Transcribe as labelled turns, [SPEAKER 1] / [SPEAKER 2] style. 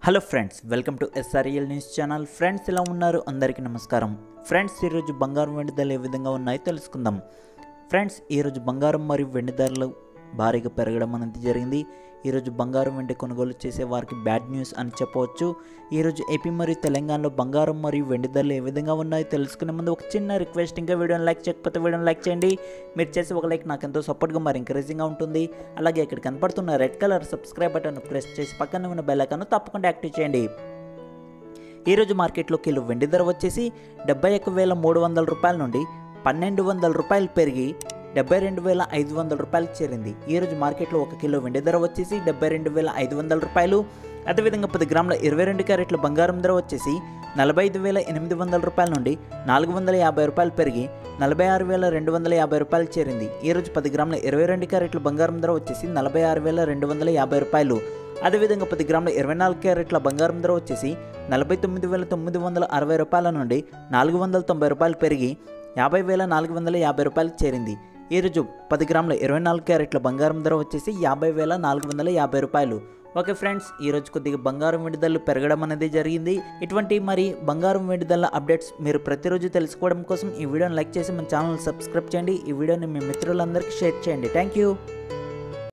[SPEAKER 1] hello friends welcome to SRL news channel friends ఎలా ఉన్నారు అందరికీ నమస్కారం ఫ్రెండ్స్ ఈరోజు బంగారం వెండి ధరలు ఏ విధంగా ఉన్నాయో తెలుసుకుందాం ఫ్రెండ్స్ ఈరోజు బంగారం మరియు వెండి ధరలు భారీగా పెరగడం అనేది జరిగింది ఈరోజు బంగారం వెండి కొనుగోలు చేసే వారికి బ్యాడ్ న్యూస్ అని చెప్పవచ్చు ఈరోజు ఏపీ మరియు తెలంగాణలో బంగారం మరియు వెండి ధరలు ఏ విధంగా ఉన్నాయో తెలుసుకునే ముందు ఒక చిన్న రిక్వెస్ట్ ఇంకా వీడియోని లైక్ చేయకపోతే వీడియోని లైక్ చేయండి మీరు చేసే ఒక లైక్ నాకు ఎంతో సపోర్ట్గా మరి ఎంకరేజింగ్గా ఉంటుంది అలాగే ఇక్కడ కనపడుతున్న red colour subscribe button press చేసి పక్కన ఉన్న బెల్ ఐకాన్ తప్పకుండా యాక్టివ్ చేయండి ఈరోజు మార్కెట్లో కిలో వెండి ధర వచ్చేసి డెబ్బై ఒక్క వేల మూడు వందల రూపాయల నుండి పన్నెండు వందల రూపాయలు పెరిగి డెబ్బై రెండు వేల ఐదు వందల రూపాయలకు చేరింది ఈరోజు మార్కెట్లో ఒక కిలో వెండి ధర వచ్చేసి డెబ్బై రెండు వేల ఐదు వందల రూపాయలు అదేవిధంగా పది గ్రాముల ఇరవై రెండు క్యారెట్ల బంగారం ధర వచ్చేసి నలభై ఐదు వేల ఎనిమిది వందల రూపాయల నుండి నాలుగు వందల యాభై రూపాయలు పెరిగి నలభై ఆరు వేల రెండు వందల యాభై రూపాయలకు చేరింది ఈరోజు పది గ్రాముల ఇరవై రెండు క్యారెట్ల బంగారం ధర వచ్చేసి నలభై ఆరు వేల రెండు వందల యాభై రూపాయలు అదేవిధంగా పది గ్రాముల ఇరవై నాలుగు క్యారెట్ల బంగారం ధర వచ్చేసి నలభై తొమ్మిది వేల తొమ్మిది వందల అరవై రూపాయల నుండి నాలుగు వందల తొంభై రూపాయలు పెరిగి యాభై వేల నాలుగు వందల యాభై రూపాయలకు చేరింది ఈరోజు పది గ్రాముల ఇరవై నాలుగు క్యారెట్ల బంగారం ధర వచ్చేసి యాభై వేల నాలుగు వందల యాభై రూపాయలు ఓకే ఫ్రెండ్స్ ఈరోజు కొద్దిగా బంగారం విడుదల పెరగడం అనేది జరిగింది ఇటువంటి మరి బంగారం విడుదల అప్డేట్స్ మీరు ప్రతిరోజు తెలుసుకోవడం కోసం ఈ వీడియోని లైక్ చేసి మన ఛానల్ సబ్స్క్రైబ్ చేయండి ఈ వీడియోని మీ మిత్రులందరికీ షేర్ చేయండి థ్యాంక్ యూ